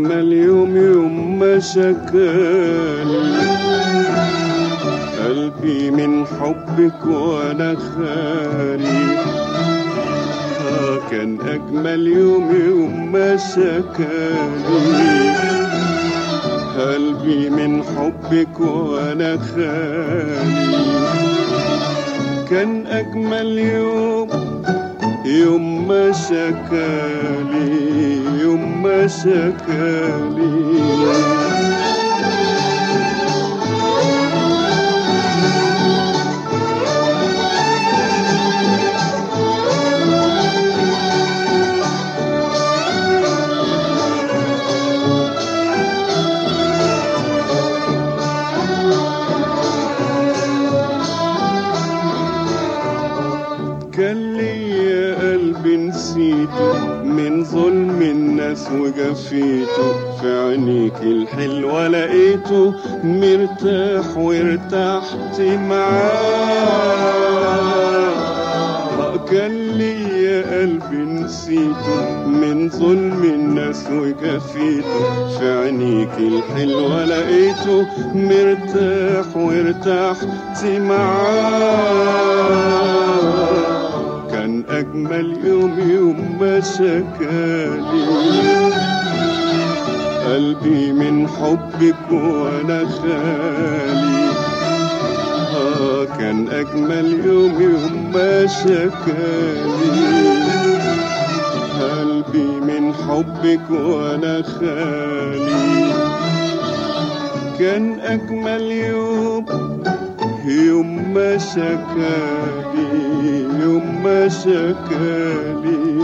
أجمل يوم يوم ما شكاني قلبي من حبك وأنا خالي آه كان أجمل يوم يوم ما شكاني قلبي من حبك وأنا خالي كان أجمل يوم يوم ما شكالي يوم ما شكالي كان ليا قلب نسيته من ظلم الناس وجفيته في عينيك الحلوة لقيته مرتاح وارتحت معاه كان ليا قلب نسيته من ظلم الناس وجفيته في عينيك الحلوة لقيته مرتاح وارتحت معاه كان أجمل يوم يوم ما شكالي قلبي من حبك وأنا خالي آه كان أجمل يوم يوم ما شكالي قلبي من حبك وأنا خالي كان أجمل يوم يوم ما شكالي يوم ما شكالي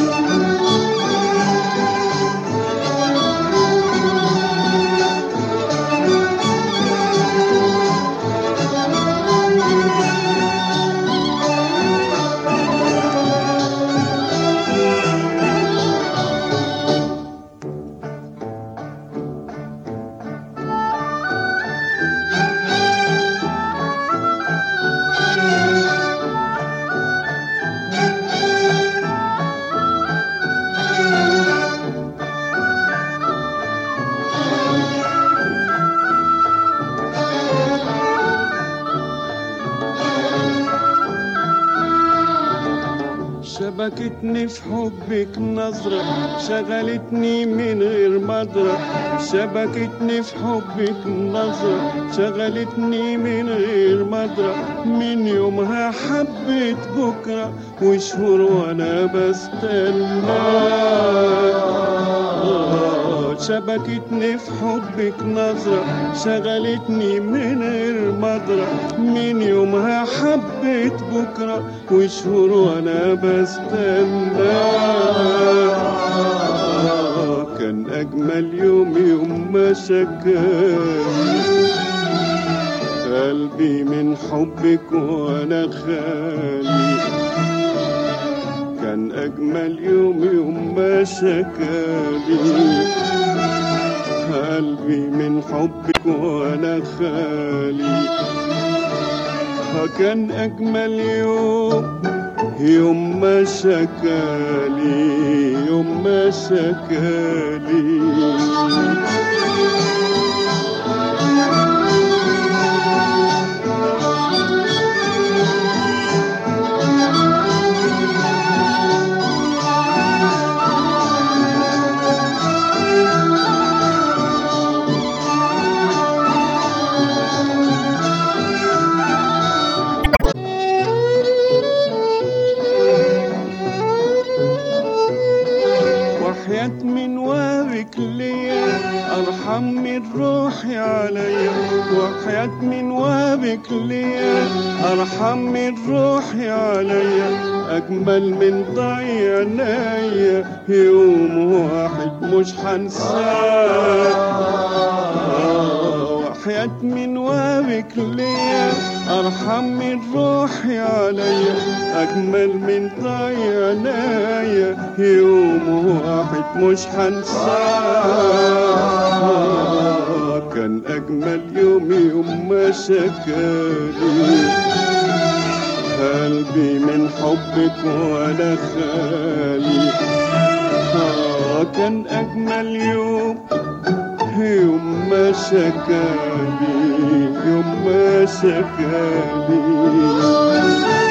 شبكتني في حبك نظرة شغلتني من غير مدرة شبكتني في حبك نظرة شغلتني من غير مدرة من يومها حبيت بكرة وشهور وانا بستنى شبكتني في حبك نظرة شغلتني من غير مدرة من يومها حبيت بكرة وشهور وانا بستنى كان أجمل يوم يوم ما شكاني قلبي من حبك وانا خالي كان أجمل يوم يوم ما شكالي قلبي من حبك وأنا خالي كان أجمل يوم يوم ما شكالي يوم ما شكالي وحياة من وابك ليا أرحم من روحي عليا وحياة من وابك ليا أرحم من روحي عليا أجمل من ضيع عينيا يوم واحد مش هنساه وحياة من وابك ليا أرحم من روحي عليا أجمل من ضيع عينيا يوم واحد مش هنساه كان أجمل يوم يوم ما شكالي قلبي من حبك وأنا خالي آه كان أجمل يوم يوم ما شكالي يوم ما شكالي